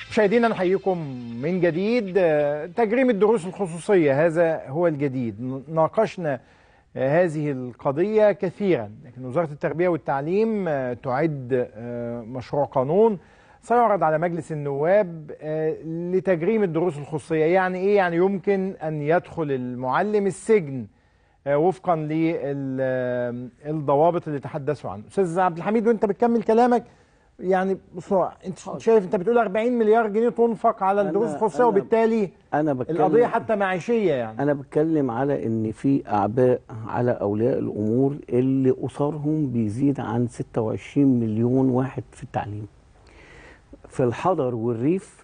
مشاهدينا نحييكم من جديد آه، تجريم الدروس الخصوصية هذا هو الجديد ن- ناقشنا آه، هذه القضية كثيرا لكن وزارة التربية والتعليم آه، تعد آه، مشروع قانون سيعرض على مجلس النواب آه، لتجريم الدروس الخصوصية يعني إيه؟ يعني يمكن أن يدخل المعلم السجن آه، وفقا للضوابط اللي تحدثوا عنه أستاذ عبد الحميد وأنت بتكمل كلامك يعني بسرعة انت شايف انت بتقول 40 مليار جنيه تنفق على الدروس أنا- الخصوصيه أنا- وبالتالي انا بتكلم القضيه حتى معيشيه يعني انا بتكلم على ان في اعباء على اولياء الامور اللي اسرهم بيزيد عن 26 مليون واحد في التعليم في الحضر والريف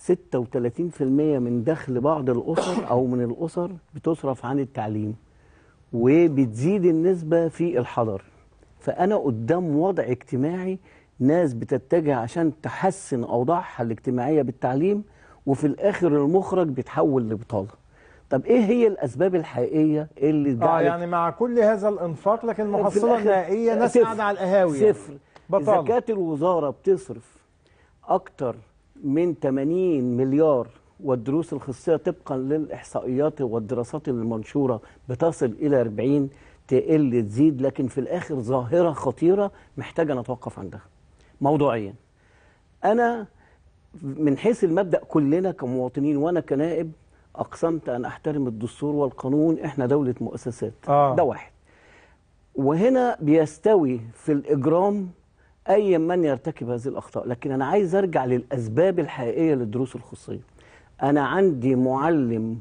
36% من دخل بعض الاسر او من الاسر بتصرف عن التعليم وبتزيد النسبه في الحضر فانا قدام وضع اجتماعي ناس بتتجه عشان تحسن اوضاعها الاجتماعيه بالتعليم وفي الاخر المخرج بيتحول لبطاله طب ايه هي الاسباب الحقيقيه اللي اه جعلت يعني مع كل هذا الانفاق لكن في المحصله الآخر النهائيه ناس صفر. قاعده على القهاوي يعني. صفر بطاله اذا كانت الوزاره بتصرف اكتر من 80 مليار والدروس الخصوصيه طبقا للاحصائيات والدراسات المنشوره بتصل الى 40 تقل تزيد لكن في الاخر ظاهره خطيره محتاجه نتوقف عندها موضوعيا انا من حيث المبدا كلنا كمواطنين وانا كنائب اقسمت ان احترم الدستور والقانون احنا دوله مؤسسات آه. ده واحد وهنا بيستوي في الإجرام أي من يرتكب هذه الأخطاء لكن أنا عايز أرجع للأسباب الحقيقية للدروس الخصوصية أنا عندي معلم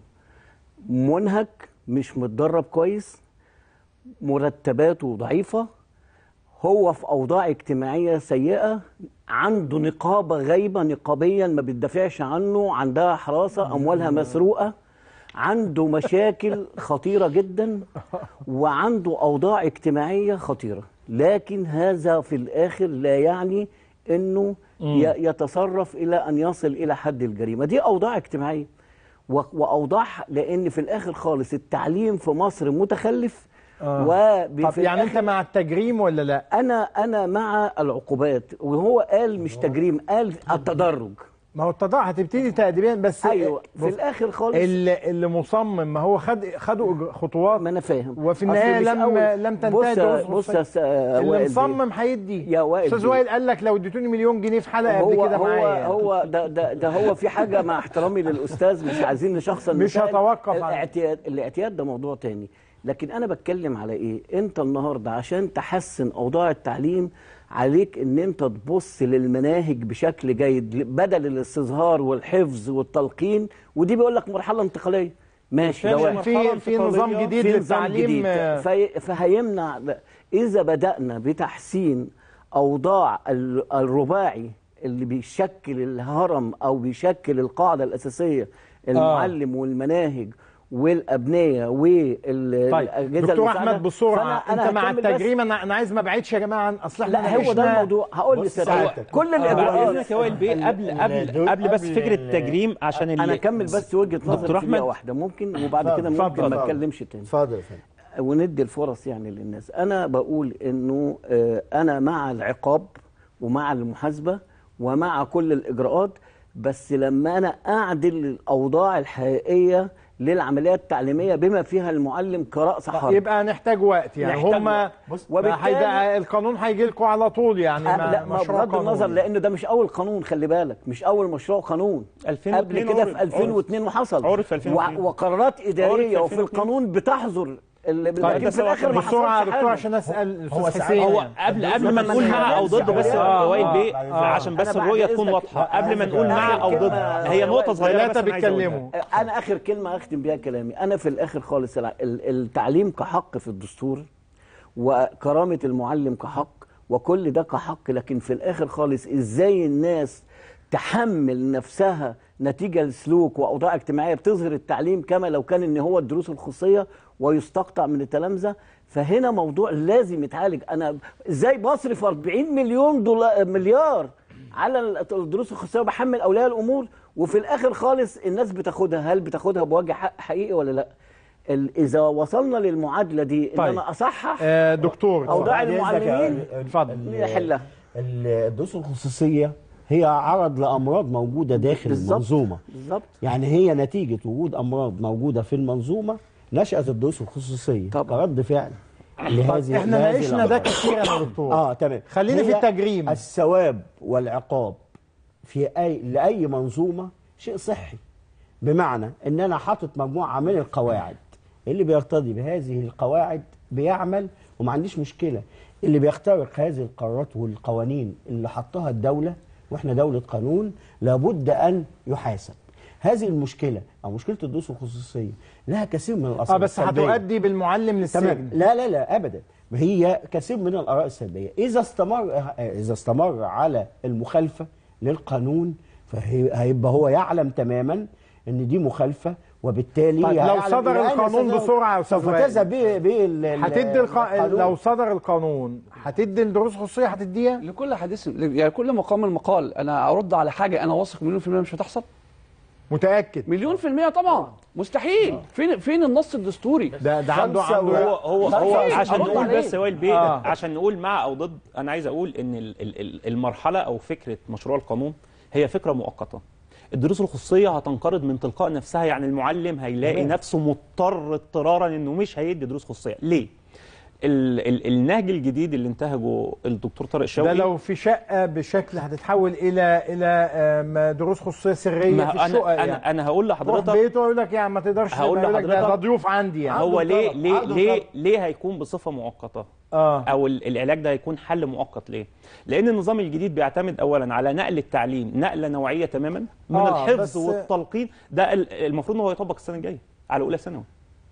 منهك مش متدرب كويس مرتباته ضعيفة هو في أوضاع اجتماعية سيئة عنده نقابة غايبة نقابيا ما بتدافعش عنه عندها حراسة أموالها مسروقة عنده مشاكل خطيرة جدا وعنده أوضاع اجتماعية خطيرة لكن هذا في الآخر لا يعني أنه ي- يتصرف إلى أن يصل إلى حد الجريمة دي أوضاع اجتماعية و- وأوضاع لأن في الآخر خالص التعليم في مصر متخلف آه. وفي طب يعني انت مع التجريم ولا لا انا انا مع العقوبات وهو قال مش تجريم قال التدرج ما هو التضاع هتبتدي تأديبيا بس ايوه في بص، الاخر خالص اللي, اللي مصمم ما هو خد خدوا إج- خطوات ما انا فاهم وفي النهايه أصل مش لم أول- لم بص تنتهي يا- الدروس بص يا الخصوصية. س- آه، اللي وائل بيه. مصمم هيدي يا وائل استاذ بيه. وائل قال لك لو اديتوني مليون جنيه في حلقه قبل هو كده هو معايا هو ده ده ده هو في حاجه مع احترامي للاستاذ مش عايزين نشخصن مش المسائل. هتوقف عن- الاعتياد الاعتياد ده موضوع تاني لكن انا بتكلم على ايه انت النهارده عشان تحسن اوضاع التعليم عليك ان انت تبص للمناهج بشكل جيد بدل الاستظهار والحفظ والتلقين ودي بيقول لك مرحله انتقاليه ماشي ده عشان واحد. في في نظام جديد في نظام للتعليم جديد. آه، في فهيمنع اذا بدانا بتحسين اوضاع ال- الرباعي اللي بيشكل الهرم او بيشكل القاعده الاساسيه المعلم والمناهج والابنيه والاجهزه طيب دكتور احمد بسرعه انت مع التجريم انا انا عايز ما بعيدش يا جماعه عن اصل احنا لا هو ده ناقشنا- الموضوع هقول بص لسيادتك ساعتك. كل بعد الاجراءات اذنك يا وائل بيه قبل قبل ال- قبل بس قبل فكره ال- التجريم عشان اللي انا اكمل بس وجهه دكتور نظري في أحمد. دقيقه واحده ممكن وبعد كده اتفضل، ممكن ما اتفضل. اتكلمش تاني اتفضل يا فندم وندي الفرص يعني للناس انا بقول انه آه، انا مع العقاب ومع المحاسبه ومع كل الاجراءات بس لما انا اعدل الاوضاع الحقيقيه للعمليه التعليميه بما فيها المعلم كراس حرب يبقى نحتاج وقت يعني نحتاج هم وقت. بص، وبالتالي- القانون هيجي لكم على طول يعني آه، ما- لا ما مشروع بغض النظر قانوني. لان ده مش اول قانون خلي بالك مش اول مشروع قانون 2002 قبل كده عرض- في 2002 وحصل عرض في 2002. و- وقرارات اداريه عرض وفي في 2002. القانون بتحظر ال- طيب لكن في الاخر ما بسرعه يا حصلش دكتور حاجه عشان اسال هو الاستاذ ساعات- حسين هو يعني. قبل قبل ما نقول مع او ضد بس آه، يا وائل بيه آه، عشان بس أنا بعد الرؤيه تكون إذنك- واضحه قبل ما آخر نقول مع او كلمة ضد يا هي نقطه وائل. صغيره ثلاثة بس أنا عايز أقولها. بيتكلموا انا اخر كلمه اختم بيها كلامي انا في الاخر خالص الع- ال- التعليم كحق في الدستور وكرامه المعلم كحق وكل ده كحق لكن في الاخر خالص ازاي الناس تحمل نفسها نتيجه لسلوك واوضاع اجتماعيه بتظهر التعليم كما لو كان ان هو الدروس الخصوصيه ويستقطع من التلامذه فهنا موضوع لازم يتعالج انا ازاي بصرف 40 مليون دولار مليار على الدروس الخصوصيه وبحمل اولياء الامور وفي الاخر خالص الناس بتاخدها هل بتاخدها بوجه حق حقيقي ولا لا ال- اذا وصلنا للمعادله دي ان طيب. انا اصحح آه، دكتور أوضاع بعد إذنك يا- المعلمين ال- اتفضل. ال- يحلها. ال- الدروس الخصوصيه هي عرض لامراض موجوده داخل بالظبط. المنظومه بالظبط يعني هي نتيجه وجود امراض موجوده في المنظومه نشات الدروس الخصوصيه طبعا. كرد فعل لهذه احنا لهذه ناقشنا ده الأمراض. كثيرا يا دكتور اه تمام خلينا في هي التجريم الثواب والعقاب في اي لاي منظومه شيء صحي بمعنى ان انا حاطط مجموعه من القواعد اللي بيرتضي بهذه القواعد بيعمل وما عنديش مشكله اللي بيخترق هذه القرارات والقوانين اللي حطها الدوله واحنا دوله قانون لابد ان يحاسب هذه المشكله او مشكله الدروس الخصوصيه لها كثير من الاثار اه بس السلبية. هتؤدي بالمعلم تمام للسجن لا لا لا ابدا هي كثير من الاراء السلبيه اذا استمر اذا استمر على المخالفه للقانون فهيبقى هو يعلم تماما ان دي مخالفه وبالتالي طيب لو هيعلم صدر إلى أين القانون سيذهب. بسرعة يا أستاذ سوف وائل. تذهب به به ال- ال- هتدي الق... القانون. لو صدر القانون هتدي الدروس الخصوصيه هتديها لكل حديث يعني كل مقام المقال انا ارد على حاجه انا واثق مليون في الميه مش هتحصل متاكد مليون في الميه طبعا مستحيل فين فين النص الدستوري ده ده عنده خمسة عنده هو هو خمسة هو وعشرين. عشان هرد نقول عليه. بس وائل بيه آه. عشان نقول مع او ضد انا عايز اقول ان ال- ال- ال- المرحله او فكره مشروع القانون هي فكره مؤقته الدروس الخصوصيه هتنقرض من تلقاء نفسها يعني المعلم هيلاقي تمام. نفسه مضطر اضطرارا انه مش هيدي دروس خصوصيه ليه ال ال النهج الجديد اللي انتهجه الدكتور طارق شوقي ده لو في شقه بشكل هتتحول الى الى آم، دروس خصوصيه سريه ما في الشقق انا يعني انا انا هقول تروح لحضرتك بيته يقول لك يعني ما تقدرش هقول يقول لك ده, لحضرتك ده ضيوف عندي يعني هو عنده ليه طلب، ليه عنده ليه طلب. ليه هيكون بصفه مؤقته اه او ال- العلاج ده هيكون حل مؤقت ليه؟ لان النظام الجديد بيعتمد اولا على نقل التعليم نقله نوعيه تماما من آه، الحفظ بس- والتلقين ده ال- المفروض ان هو يطبق السنه الجايه على اولى ثانوي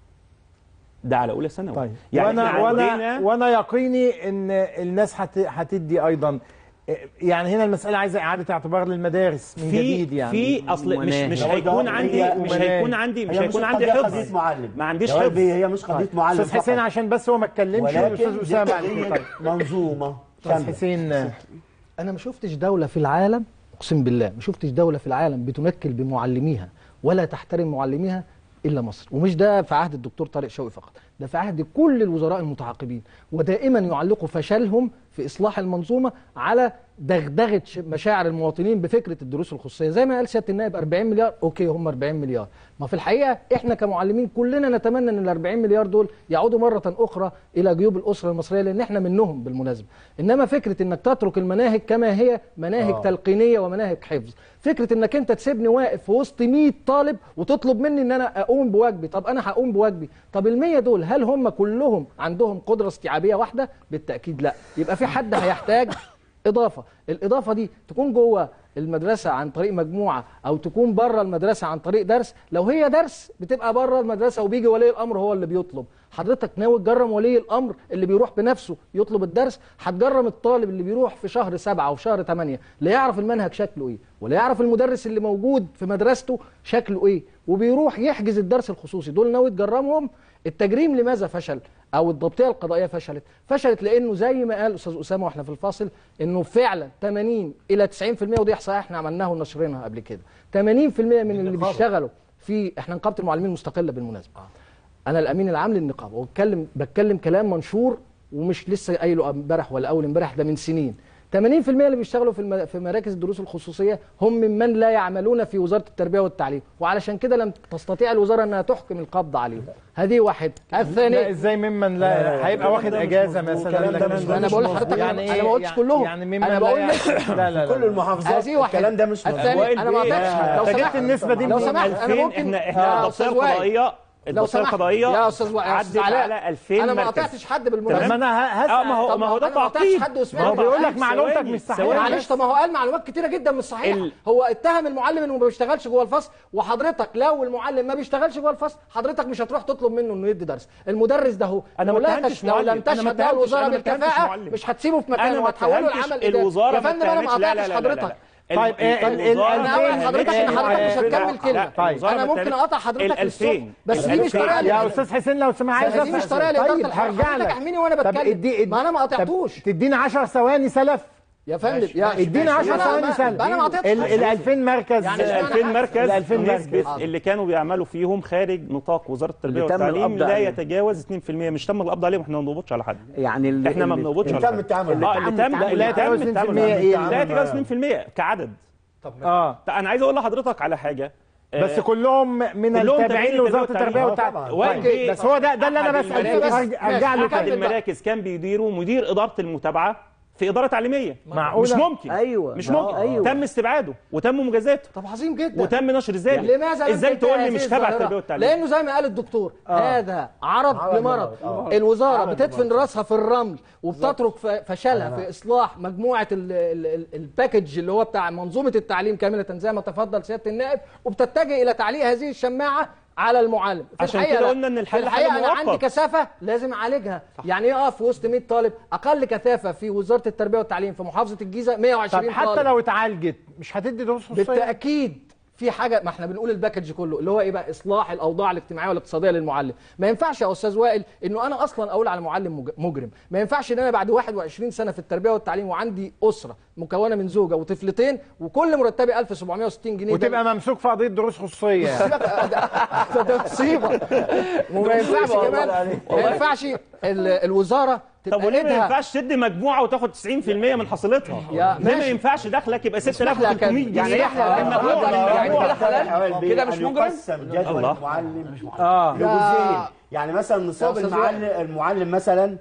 ده على اولى ثانوي طيب يعني وانا إحنا وانا عندنا- وانا يقيني ان الناس هت هتدي ايضا يعني هنا المساله عايزه اعاده اعتبار للمدارس من في جديد يعني في اصل مش مش ومناهج. هيكون هي- عندي هي- مش ومناهج. هيكون عندي مش هي هيكون عندي قضية حفظ قضية معلم ما عنديش يا حفظ ربي هي مش قضية معلم استاذ حسين فقط. عشان بس هو ما اتكلمش ولكن والاستاذ دي اسامه قضية طيب منظومة استاذ كاملة حسين انا ما شفتش دوله في العالم اقسم بالله ما شفتش دوله في العالم بتنكل بمعلميها ولا تحترم معلميها الا مصر ومش ده في عهد الدكتور طارق شوقي فقط ده في عهد كل الوزراء المتعاقبين ودائما يعلقوا فشلهم في اصلاح المنظومه على دغدغه ش- مشاعر المواطنين بفكره الدروس الخصوصيه زي ما قال سياده النائب 40 مليار اوكي هم 40 مليار ما في الحقيقه احنا كمعلمين كلنا نتمنى ان ال 40 مليار دول يعودوا مره اخرى الى جيوب الاسره المصريه لان احنا منهم بالمناسبه انما فكره انك تترك المناهج كما هي مناهج آه. تلقينيه ومناهج حفظ فكره انك انت تسيبني واقف في وسط 100 طالب وتطلب مني ان انا اقوم بواجبي طب انا هقوم بواجبي طب ال100 دول هل هم كلهم عندهم قدره استيعابيه واحده بالتاكيد لا يبقى في حد هيحتاج اضافه الاضافه دي تكون جوه المدرسه عن طريق مجموعه او تكون بره المدرسه عن طريق درس لو هي درس بتبقى بره المدرسه وبيجي ولي الامر هو اللي بيطلب حضرتك ناوي تجرم ولي الامر اللي بيروح بنفسه يطلب الدرس هتجرم الطالب اللي بيروح في شهر سبعة وفي شهر ثمانية لا يعرف المنهج شكله ايه ولا يعرف المدرس اللي موجود في مدرسته شكله ايه وبيروح يحجز الدرس الخصوصي دول ناوي تجرمهم التجريم لماذا فشل او الضبطيه القضائيه فشلت فشلت لانه زي ما قال استاذ اسامه واحنا في الفاصل انه فعلا 80 الى 90% ودي احصائيه احنا عملناها ونشرناها قبل كده 80% من اللي بيشتغلوا في احنا نقابه المعلمين مستقله بالمناسبه انا الامين العام للنقابه وبتكلم بتكلم كلام منشور ومش لسه قايله امبارح ولا اول امبارح ده من سنين 80% اللي بيشتغلوا في الم... في مراكز الدروس الخصوصيه هم ممن لا يعملون في وزاره التربيه والتعليم وعلشان كده لم تستطيع الوزاره انها تحكم القبض عليهم هذه واحد لا الثاني ازاي ممن لا هيبقى واخد اجازه مثلا الكلام ده مش لكن- انا بقول لحضرتك يعني انا ما قلتش يعني- كلهم يعني ممن انا لا بقول يعني- لك لا لا لا كل المحافظات هذه واحد الكلام ده مش مظبوط الثاني انا ما وائل قطعتش بيه، لو أنت جبت سمحت النسبة دي لو منين؟ سمحت انا 2000 ممكن احنا يا احنا الضبطيه أستاذ وائل، القضائيه لو الضبطيه سمحت القضائيه يا استاذ وائل يا عدت أستاذ علاء، على 2000 انا ما مركز. قطعتش حد طب بالمناسبه ما انا اه ما هسال هو طب ما هو ده أنا ما قطعتش تعقيد حد وسمعت ما هو بيقول لك ثواني، معلومتك مش صحيحه ثواني. معلش طب ما هو قال معلومات كتيره جدا مش صحيحه ال- هو اتهم المعلم انه ما بيشتغلش جوه الفصل وحضرتك لو المعلم ما بيشتغلش جوه الفصل حضرتك مش هتروح تطلب منه انه يدي درس المدرس ده هو أنا لو ما لا اتهمتش تش- لو معلم. لم أنا ما تشهد له اتهمتش- الوزاره أنا ما اتهمتش بالكفاءه معلم. مش هتسيبه في انا مكانه ما وهتحوله اتهمتش لعمل اداري الوزاره يا فندم انا ما اتهمتش- لا- قطعتش لا- لا- لا- حضرتك لا. طيب، ال- إيه، ال- الوزارة ال- ما انا اول الألفين- حضرتك ان اتهمتش- حضرتك مش لا، هتكمل لا، كلمه طيب. الوزارة انا ما ممكن اتهمتش. اقطع حضرتك ال للصبح 2000 بس دي مش طريقه يا لل- استاذ حسين لو سمحت عايز هذه مش أسأل. طريقه لاداره طيب الحوار هرجع حضرتك لك احميني وانا طب بتكلم ادي ما انا ما طب قطعتوش تديني 10 ثواني سلف يا فندم يا ادينا 10 ثواني سهل انا ما اعطيتش ال ال 2000 مركز يعني آه، ال 2000 مركز ال 2000 مركز. نسبة اللي كانوا بيعملوا فيهم خارج نطاق وزاره التربيه اللي تم والتعليم القبض لا عليهم. يتجاوز 2% مش تم القبض عليهم احنا ما بنقبضش على حد يعني اللي احنا ما اللي- بنقبضش اللي على تم حد التعامل اه اللي تم لا اللي يتجاوز تم 2% التعامل ايه معاه. لا يتجاوز 2% كعدد اه طب انا عايز اقول لحضرتك على حاجه آه، بس كلهم من كلهم التابعين تابعين لوزاره للتربية التربيه والتعليم. والتعليم واحد طيب، بيه- بس هو ده ده اللي انا أحد بسال فيه المراكز- أرجع- ارجع له احد تاني المراكز كان بيديره مدير اداره المتابعه في اداره تعليميه معقولة؟ مش ممكن أيوة. مش آه، ممكن أيوة. تم استبعاده وتم مجازاته طب عظيم جدا وتم نشر ذلك لماذا لم ازاي تنتهي تقول لي هذه مش تبع الظاهرة؟ التربيه والتعليم لانه زي ما قال الدكتور هذا عرض عرض لمرض لمرض. آه. الوزاره عرض بتدفن لمرض. راسها في الرمل وبتترك ف- فشلها في اصلاح مجموعه ال- ال- ال- الباكج اللي هو بتاع منظومه التعليم كامله زي ما تفضل سياده النائب وبتتجه الى تعليق هذه الشماعه على المعلم في عشان الحقيقة كده لا. قلنا إن الحل في الحقيقه حل انا مؤقت. عندي كثافه لازم اعالجها يعني ايه اقف في وسط 100 طالب اقل كثافه في وزاره التربيه والتعليم في محافظه الجيزه 120 طب حتى طالب. لو اتعالجت مش هتدي دروس خصوصيه بالتاكيد في حاجه ما احنا بنقول الباكج كله اللي هو ايه بقى اصلاح الاوضاع الاجتماعيه والاقتصاديه للمعلم ما ينفعش يا استاذ وائل انه انا اصلا اقول على معلم مج- مجرم ما ينفعش ان انا بعد 21 سنه في التربيه والتعليم وعندي اسره مكونه من زوجه وطفلتين وكل مرتبي 1760 جنيه ده- وتبقى ممسوك في قضيه دروس خصوصيه يعني. سيبك ده- ده مصيبه وما ينفعش والله كمان عليك. ما ينفعش ال- الوزاره تبقى طب وليه ما إيدها- ينفعش تدي مجموعه وتاخد 90% من حاصيلتها؟ يا ليه ما ماشي. ينفعش دخلك يبقى اسمح لي 6300 أكمل. جنيه يعني إحنا- المجموع يعني- يعني كده حلال؟ كده مش مجرم؟ يقسم جدول الله. المعلم اه لجزئين يعني مثلا نصاب يا أستاذ المعلم المعلم مثلا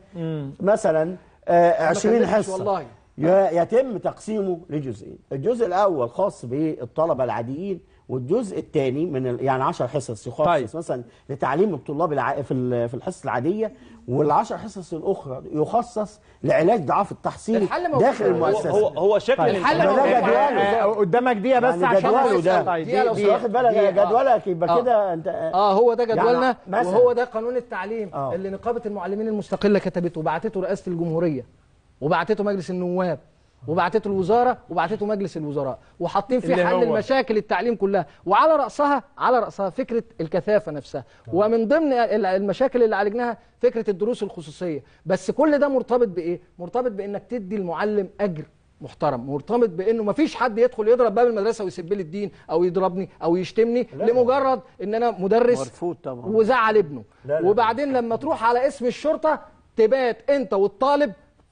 مثلا آه 20 كلمتش حصه والله. ي- يتم تقسيمه لجزئين الجزء الاول خاص بالطلبه العاديين والجزء الثاني من ال... يعني 10 حصص يخصص طيب. مثلا لتعليم الطلاب الع... في ال- في الحصص العاديه وال10 حصص الاخرى يخصص لعلاج ضعف التحصيل الحل موجود. داخل هو- المؤسسه هو هو شكل طيب. الحل الانتخابات- موجود. ده جدوله آه، آه، قدامك دقيقه بس يعني عشان جدوله ده. طيب، دقيقة لو دي- انت دي- واخد بالك دقيقة. جدولك يبقى آه. كده انت اه هو ده جدولنا يعني مثلا. وهو ده قانون التعليم آه. اللي نقابه المعلمين المستقله كتبته وبعتته رئاسه الجمهوريه وبعتته مجلس النواب وبعتته الوزاره وبعتته مجلس الوزراء وحاطين فيه اللي حل هو؟ المشاكل التعليم كلها وعلى راسها على راسها فكره الكثافه نفسها ومن ضمن ال- المشاكل اللي عالجناها فكره الدروس الخصوصيه بس كل ده مرتبط بايه مرتبط بانك تدي المعلم اجر محترم مرتبط بانه ما فيش حد يدخل يضرب باب المدرسه ويسب لي الدين او يضربني او يشتمني لمجرد ان انا مدرس مرفوض طبعا. وزعل ابنه لا، لا. وبعدين لما تروح على اسم الشرطه تبات انت والطالب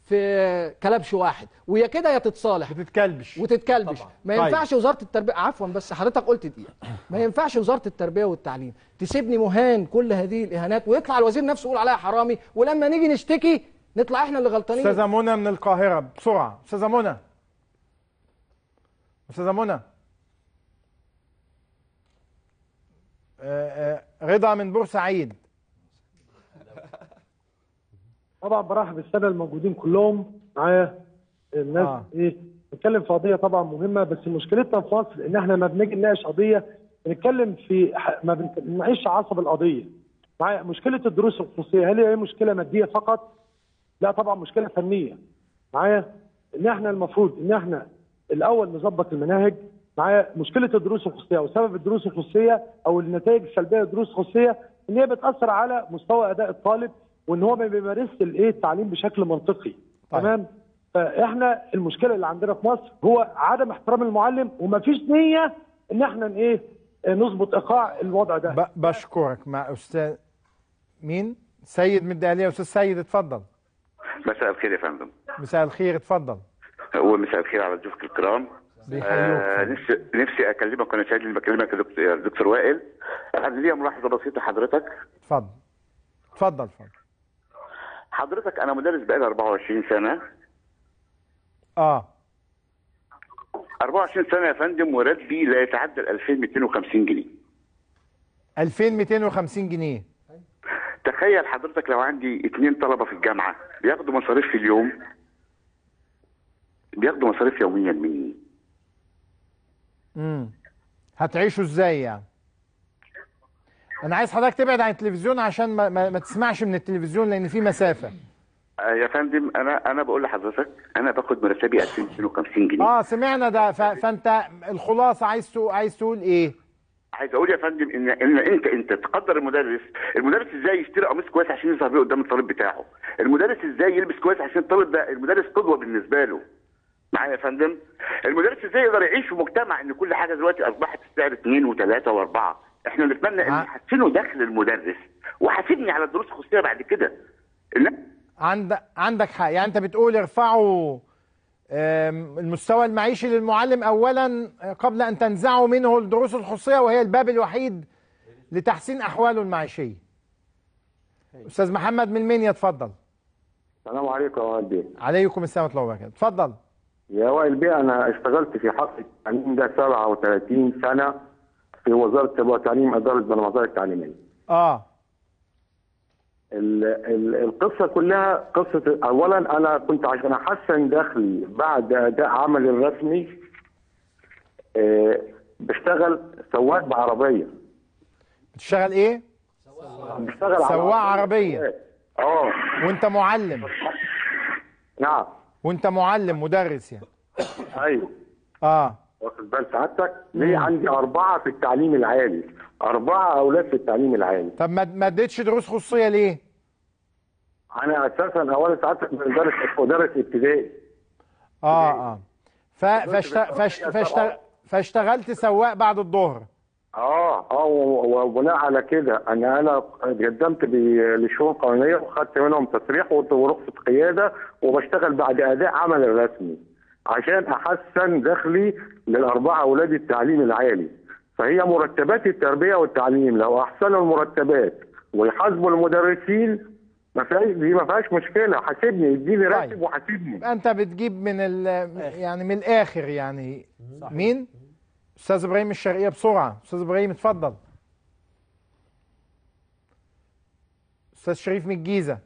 في كلبش واحد ويا كده يا تتصالح بتتكلبش وتتكلبش ما طيب. ينفعش وزاره التربيه عفوا بس حضرتك قلت دقيقه ما ينفعش وزاره التربيه والتعليم تسيبني مهان كل هذه الاهانات ويطلع الوزير نفسه يقول عليها حرامي ولما نيجي نشتكي نطلع احنا اللي غلطانين استاذه منى من القاهره بسرعه استاذه منى استاذه منى آه، آه، رضا من بورسعيد طبعا برحب بالساده الموجودين كلهم معايا الناس آه. آه. ايه بنتكلم في قضيه طبعا مهمه بس مشكلتنا في مصر ان احنا ما بنيجي نناقش قضيه بنتكلم في ح- ما بنت- بنعيش عصب القضيه معايا مشكله الدروس الخصوصيه هل هي مشكله ماديه فقط؟ لا طبعا مشكله فنيه معايا ان احنا المفروض ان احنا الاول نظبط المناهج معايا مشكله الدروس الخصوصيه وسبب الدروس الخصوصيه او النتائج السلبيه للدروس الخصوصيه ان هي بتاثر على مستوى اداء الطالب وان هو ما بيمارسش الايه التعليم بشكل منطقي طيب. تمام فاحنا المشكله اللي عندنا في مصر هو عدم احترام المعلم ومفيش نيه ان احنا ايه نظبط ايقاع الوضع ده ب- بشكرك مع استاذ مين سيد من الدقهليه استاذ سيد اتفضل مساء الخير يا فندم مساء الخير اتفضل ومساء الخير على ضيوفك الكرام آه بيحيوك نفسي نفسي اكلمك وانا سعيد اني بكلمك يا دكتور, يا دكتور وائل انا ليا ملاحظه بسيطه حضرتك اتفضل اتفضل اتفضل حضرتك انا مدرس بقالي 24 سنه اه 24 سنه يا فندم وراتبي لا يتعدى ال 2250 جنيه 2250 جنيه تخيل حضرتك لو عندي اثنين طلبه في الجامعه بياخدوا مصاريف في اليوم بياخدوا مصاريف يوميا مني امم هتعيشوا ازاي يعني انا عايز حضرتك تبعد عن التلفزيون عشان ما, ما, ما تسمعش من التلفزيون لان في مسافه آه يا فندم انا انا بقول لحضرتك انا باخد مرتبي 2250 جنيه اه سمعنا ده ف... فانت الخلاصه عايز تقول عايز تقول ايه عايز اقول يا فندم ان ان انت انت تقدر المدرس المدرس ازاي يشتري قميص كويس عشان يظهر بيه قدام الطالب بتاعه المدرس ازاي يلبس كويس عشان الطالب ده المدرس قدوه بالنسبه له معايا يا فندم المدرس ازاي يقدر يعيش في مجتمع ان كل حاجه دلوقتي اصبحت السعر اثنين وثلاثه واربعه احنا نتمنى ان ع- يحسنوا دخل المدرس وحاسبني على الدروس الخصوصيه بعد كده إن- عند عندك حق يعني انت بتقول ارفعوا آم، المستوى المعيشي للمعلم اولا آه، قبل ان تنزعوا منه الدروس الخصوصيه وهي الباب الوحيد لتحسين احواله المعيشيه استاذ محمد من المنيا اتفضل السلام عليكم يا وائل بيه عليكم السلام ورحمه الله وبركاته اتفضل يا وائل بيه انا اشتغلت في حق التعليم ده 37 سنه في وزاره التربيه والتعليم اداره بالمظاهر التعليميه اه ال ال القصه كلها قصه اولا انا كنت عشان احسن دخلي بعد اداء عملي الرسمي آه بشتغل سواق بعربيه بتشتغل ايه بشتغل على سواق عربية. اه وانت معلم نعم وانت معلم مدرس يعني ايوه اه واخد بال سعادتك ليه عندي اربعه في التعليم العالي اربعه اولاد في التعليم العالي طب ما ما اديتش دروس خصوصيه ليه انا اساسا اولا سعادتك مدرس مدرس ابتدائي اه اه ف... فاشت... فاشت... فاشت... فاشتغلت سواق بعد الظهر اه اه و- وبناء على كده ان انا قدمت ب- لشؤون قانونيه وخدت منهم تصريح ورخ- ورخصه قياده وبشتغل بعد اداء عمل الرسمي عشان احسن دخلي للاربعه اولاد التعليم العالي فهي مرتبات التربيه والتعليم لو احسنوا المرتبات ويحاسبوا المدرسين ما فيهاش دي ما فيهاش مشكله حاسبني اديني راتب طيب. وحاسبني يبقى انت بتجيب من ال... يعني من الاخر يعني مين استاذ ابراهيم الشرقيه بسرعه استاذ ابراهيم اتفضل استاذ شريف من الجيزه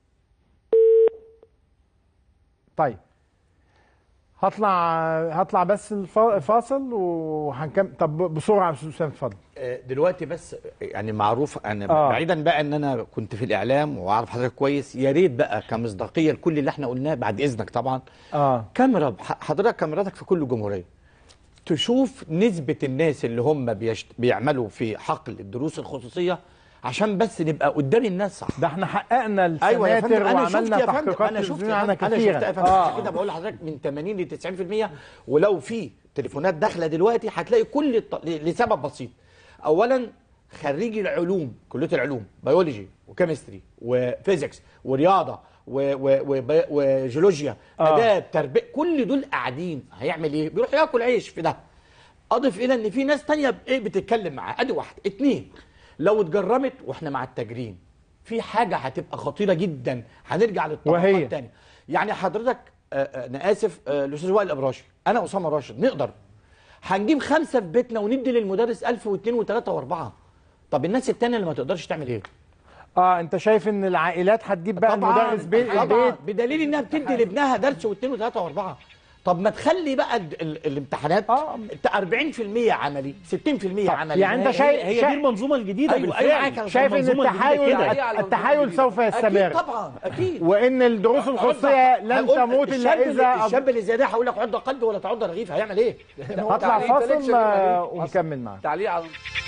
طيب هطلع هطلع بس الفا- فاصل وهنكمل طب بسرعه يا استاذ اسامه اتفضل آه، دلوقتي بس يعني معروف انا آه. آه. بعيدا بقى ان انا كنت في الاعلام واعرف حضرتك كويس يا ريت بقى كمصداقيه لكل اللي احنا قلناه بعد اذنك طبعا اه كاميرا ح- حضرتك كاميراتك في كل جمهوريه تشوف نسبه الناس اللي هم بيشت... بيعملوا في حقل الدروس الخصوصيه عشان بس نبقى قدام الناس صح ده احنا حققنا ايوه يا السناتر فندم انا شفت وعملنا يا فندم تحقيقات انا شفت تلفزيونية يا عنها فندم انا كثيرا شفت يا فندم آه. عشان كده بقول لحضرتك من 80 ل 90% ولو في تليفونات داخله دلوقتي هتلاقي كل الط... ل- لسبب بسيط اولا خريجي العلوم كليه العلوم بيولوجي وكيمستري وفيزيكس ورياضه و... و... وبي- وجيولوجيا آه. اداب تربيه كل دول قاعدين هيعمل ايه بيروح ياكل عيش في ده اضف الى ان في ناس تانية ايه بتتكلم معاه ادي واحد اتنين لو اتجرمت واحنا مع التجريم في حاجه هتبقى خطيره جدا هنرجع للطبقات وهي؟ التانية يعني حضرتك آه، آه، انا اسف آه، الاستاذ وائل الابراشي انا اسامه راشد نقدر هنجيب خمسه في بيتنا وندي للمدرس 1000 واثنين وثلاثه واربعه طب الناس التانية اللي ما تقدرش تعمل ايه؟ اه انت شايف ان العائلات هتجيب بقى المدرس بي... طبعا البيت بدليل انها بتدي لابنها درس واثنين وثلاثه واربعه طب ما تخلي بقى ال ال الامتحانات آه. 40% عملي 60% عملي يعني انت هي- شايف هي شا- دي المنظومه الجديده أيوة، بالفعل أيوة، معاك يا شايف ان المنظومة الجديدة التحايل كده. التحايل سوف يستمر اكيد طبعا اكيد وان الدروس الخصوصيه لن هقول- تموت الشاب الا اللي- اذا الشاب اللي زي ده هقول لك عض قلب ولا تعض رغيف هيعمل ايه؟ هطلع تعليق فاصل تلكش آه، بالمريض. ونكمل معاك تعليق على